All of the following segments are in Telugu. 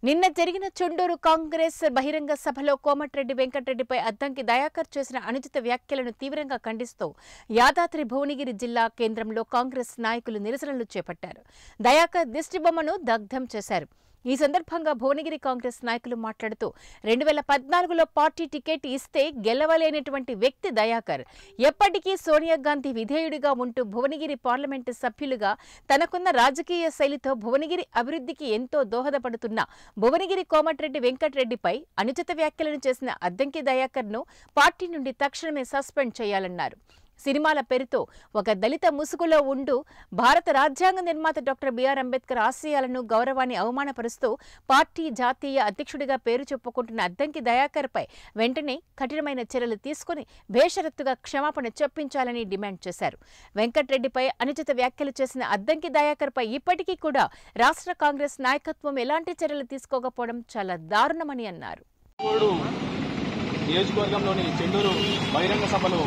నిన్న జరిగిన చుండూరు కాంగ్రెస్ బహిరంగ సభలో కోమటిరెడ్డి వెంకటరెడ్డిపై అద్దంకి దయాకర్ చేసిన అనుచిత వ్యాఖ్యలను తీవ్రంగా ఖండిస్తూ యాదాద్రి భువనగిరి జిల్లా కేంద్రంలో కాంగ్రెస్ నాయకులు నిరసనలు చేపట్టారు దయాకర్ దిష్టిబొమ్మను దగ్ధం చేశారు ఈ సందర్భంగా భువనగిరి కాంగ్రెస్ నాయకులు మాట్లాడుతూ రెండు వేల పద్నాలుగులో పార్టీ టికెట్ ఇస్తే గెలవలేనటువంటి వ్యక్తి దయాకర్ ఎప్పటికీ సోనియా గాంధీ విధేయుడిగా ఉంటూ భువనగిరి పార్లమెంటు సభ్యులుగా తనకున్న రాజకీయ శైలితో భువనగిరి అభివృద్ధికి ఎంతో దోహదపడుతున్న భువనగిరి కోమటిరెడ్డి వెంకటరెడ్డిపై అనుచిత వ్యాఖ్యలను చేసిన అద్దంకి దయాకర్ను పార్టీ నుండి తక్షణమే సస్పెండ్ చేయాలన్నారు సినిమాల పేరుతో ఒక దళిత ముసుగులో ఉంటూ భారత రాజ్యాంగ నిర్మాత డాక్టర్ బిఆర్ అంబేద్కర్ ఆశయాలను గౌరవాన్ని అవమానపరుస్తూ పార్టీ జాతీయ అధ్యక్షుడిగా పేరు చెప్పుకుంటున్న అద్దంకి దయాకర్పై వెంటనే కఠినమైన చర్యలు తీసుకుని బేషరత్తుగా క్షమాపణ చెప్పించాలని డిమాండ్ చేశారు వెంకట్రెడ్డిపై అనుచిత వ్యాఖ్యలు చేసిన అద్దంకి దయాకర్పై ఇప్పటికీ కూడా రాష్ట్ర కాంగ్రెస్ నాయకత్వం ఎలాంటి చర్యలు తీసుకోకపోవడం చాలా దారుణమని అన్నారు కోడు నియోజకవర్గంలోని చెండూరు బహిరంగ సభలో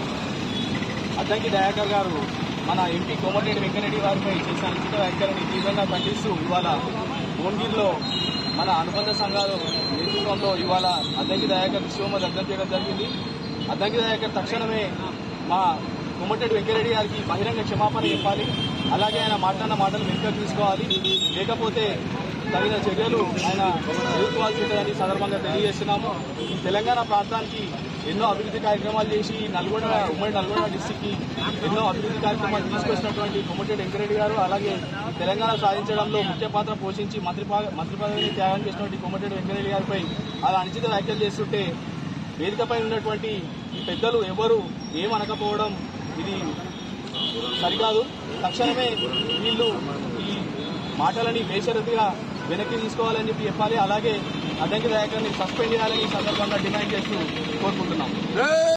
అద్దంకి దయాకర్ గారు మన ఎంపీ కోమటిరెడ్డి వెంకరెడ్డి గారిపై చేసిన అనుచిత వ్యాఖ్యలని తీవ్రంగా ఖండిస్తూ ఇవాళ భువనగిరిలో మన అనుబంధ సంఘాల నేతృత్వంలో ఇవాళ అద్దంకి దయాకర్ శివమ దగ్ధం చేయడం జరిగింది అద్దంకి దయాకర్ తక్షణమే మా కోమటిరెడ్డి వెంకరెడ్డి గారికి బహిరంగ క్షమాపణ చెప్పాలి అలాగే ఆయన మాట్లాడిన మాటలు వెనుక తీసుకోవాలి లేకపోతే తగిన చర్యలు ఆయన ఎదుర్కోవాల్సి ఉంటుందని ఈ సందర్భంగా తెలియజేస్తున్నాము ఈ తెలంగాణ ప్రాంతానికి ఎన్నో అభివృద్ధి కార్యక్రమాలు చేసి నల్గొండ ఉమ్మడి నల్గొండ డిస్టిక్ కి ఎన్నో అభివృద్ధి కార్యక్రమాలు తీసుకొచ్చినటువంటి కొమ్మటిరెడ్డి వెంకరెడ్డి గారు అలాగే ఈ తెలంగాణ సాధించడంలో ముఖ్య పాత్ర పోషించి మంత్రి పా- మంత్రి పదవిని త్యాగం చేసినటువంటి కొమ్మటిరెడ్డి వెంకరెడ్డి గారిపై అలా అనుచిత వ్యాఖ్యలు చేస్తుంటే వేదికపై ఉన్నటువంటి ఈ పెద్దలు ఎవరు ఏమనకపోవడం ఇది సరికాదు తక్షణమే వీళ్ళు ఈ మాటలని బేషరతుగా వెనక్కి తీసుకోవాలని చెప్పి చెప్పాలి అలాగే అడ్డంకి దయాకర్ని సస్పెండ్ చేయాలని ఈ సందర్భంగా డిమాండ్ చేస్తూ కోరుకుంటున్నాం